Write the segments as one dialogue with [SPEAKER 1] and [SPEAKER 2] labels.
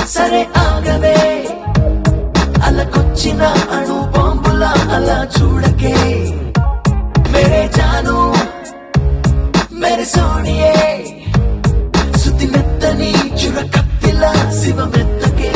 [SPEAKER 1] సరే ఆగవే అలకొచ్చిన అణు బాంబుల అలా చూడకే మేరే జాను మేరే సోనియే సుతి మెత్తని చురకత్తిల శివ మెత్తకే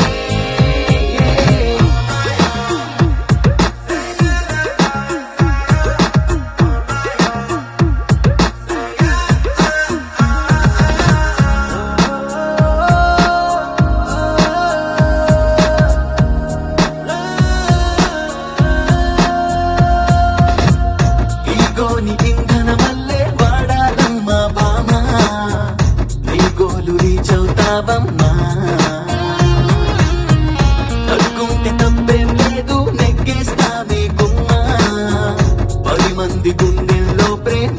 [SPEAKER 1] ఈగోని ఇంధనమల్లే వాడాలమ్మా బామా నీ గోలు రీచవుతావమ్మా తగ్గుంటే తప్పేం లేదు నెగ్గేస్తావే గుమ్మా పది మంది గుండెల్లో ప్రేమ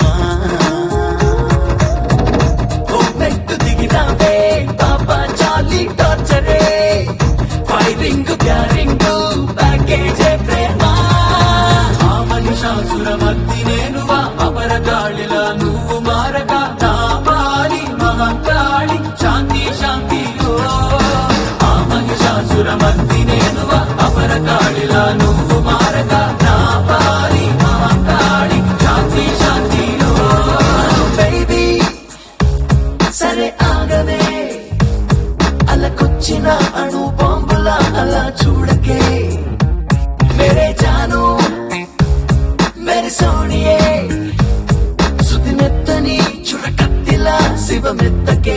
[SPEAKER 1] ఓ మెట్టు దిగినావే పాపా చాలీ టార్చరే ఫైరింగ్ గ్యారింగ్ ప్యాకేజే ప్రేమ ఆ మహిషాసుర మర్ది నేనువా అపర గాళిలా నువ్వు మారక నా పాలి మహంకాళి శాంతి శాంతి ఓ ఆ మహిషాసుర మర్ది నేనువా అపర గాళిలా నువ్వు మారక నా పాలి మహంకాళి శాంతి శాంతి ఓ బేబీ సరే ఆగవే అలకొచ్చిన అణు బాంబుల అలా చూడకే మేరే జాను మేరే సోనియే సుతి మెత్తని చురకత్తిల శివ మెత్తకే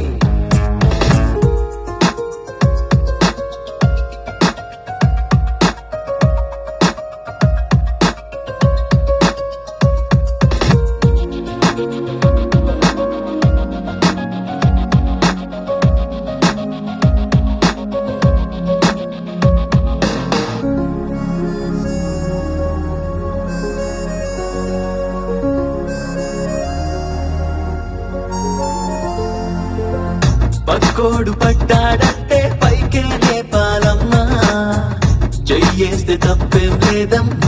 [SPEAKER 1] పక్కోడు పడ్డాడంటే పైకే లేపాలమ్మా చెయ్యేస్తే తప్పేం లేదమ్మా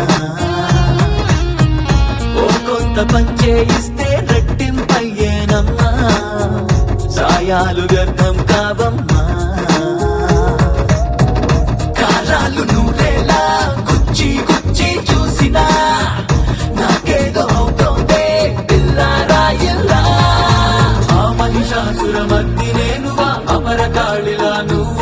[SPEAKER 1] ఓ కొంత పంచేయిస్తే రెట్టింపయ్యేనమ్మా సాయాలు వ్యర్థం కావమ్మా కారాలు నూరేలా గుచ్చి గుచ్చి చూసినా నాకేదో అవుతోందే పిల్లారాయిల్లా ఆ మహిషాసుర మర్ది నేనువా అమర కాళిలా నువ్వు